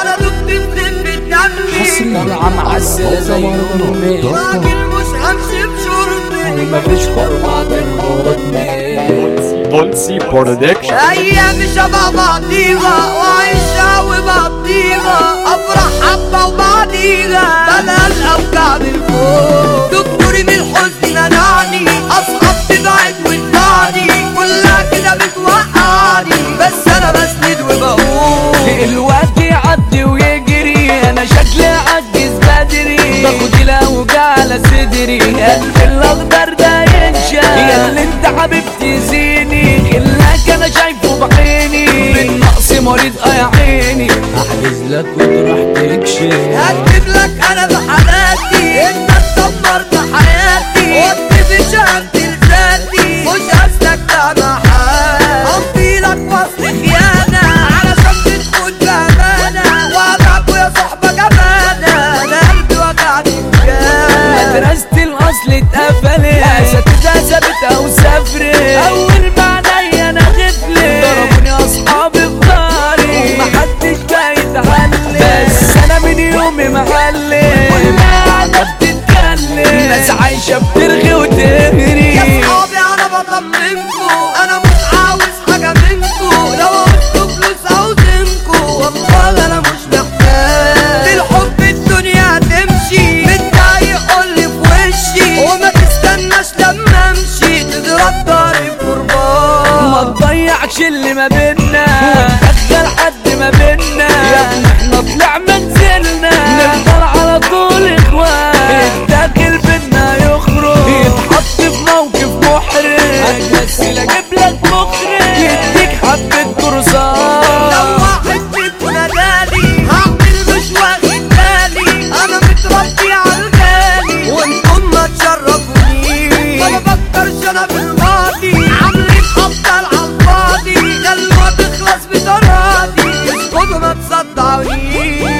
انا دكت في دمي طالعة معسلة زي أمي راجل مش همشي بشرطي ومفيش حرمة تربطني بولسي برودكشن ايام شبه بعضيها وعيشها وبقضيها افرح حبه وبعديها بلا الاوجاع من فوق دكتوري من الحزن منعني اصحاب تبعد وتبعني كلها كده بتوقعني بس انا بسند وبقول الوقت يعدي ويجري انا شكلي عجز بدري باخد الاوجاع على صدري قلب الاخضر ده ينشا يا اللي انت حبيبتي زيني خلاك انا شايفه بعيني بالنقص مريض اه يا عيني احجز لك وتروح تكشف هكتب لك انا بحالاتي انت اتدمرت حياتي قلت في شهادتي لذاتي مش قصدك ده محال امضي لك وصل خيانه علشان تدخل بامانه وجعك ويا صحبه جبانه انا قلبي وجعني بجد مدرسة الأصل اتقفلت أساتذة ثابتة وسافرت أول ما عليا أنا غفلت ضربوني أصحابي في ضهري ومحدش جاي يتعلم بس أنا من يومي معلم والقعدة بتتكلم ناس عايشة بترغي يا وتهري صحابي انا بطمنكو انا مش عاوز حاجه منكو لو عوزتوا فلوس عاوزينكو والله انا مش محتاج بالحب الدنيا هتمشي متضايق قولي في وشي وما تستناش لما امشي تضرب ضهري ما بقربان تضيعش اللي ما بينا وتدخل حد ما بينا يا ابني احنا طلع منزلنا نفضل على طول اخوان الداخل بينا يخرج يتحط في موقف محرج هتمثل اجيب لك مخرج يديك حبة لو كرسان واحد فيكم نادالي هعمل مش واخد بالي انا متربي على الغالي وانتم ما تشرفونيش ما بفكرش انا في الماضي عاملين ابطال على الفاضي خلوها تخلص بتراضي اسكتوا ما تصدعونيش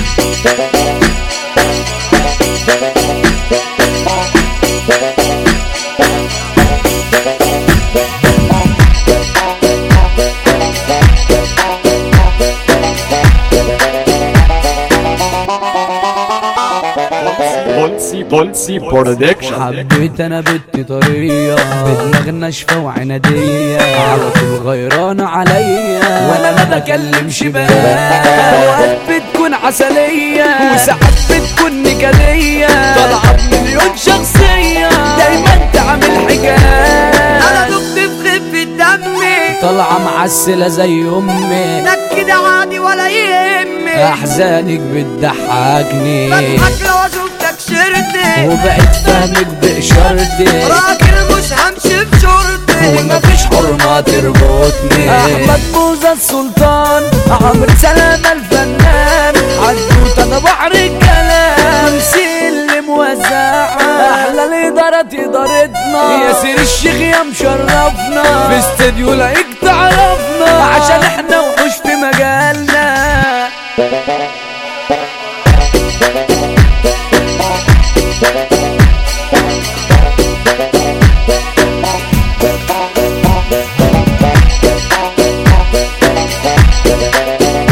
بولسي بولسي برودكشن حبيت انا بنت طرية بدماغ ناشفة وعنادية على طول غيرانة عليا وانا ما بكلمش بنات اوقات بتكون عسلية وساعات بتكون نكدية طالعة بمليون شخصية دايما تعمل حكايات انا دكت في خفة دمي طالعة معسلة زي امي نكد عادي ولا يهمك احزانك بتضحكني بضحك لو شفتك شرتي وبقيت فاهمك بإشارتي راجل مش همشي بشرطي ومفيش حرمة تربطني أحمد موزة السلطان عمرو سلامة الفنان حدوتة أنا بحر الكلام اللي موزعة أحلى الإدارة إدارتنا ياسر الشيخ يا مشرفنا في استديو لايك تعرفنا عشان احنا وحوش في مجالنا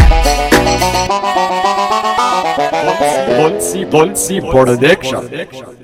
بولسي بولسي برودكشن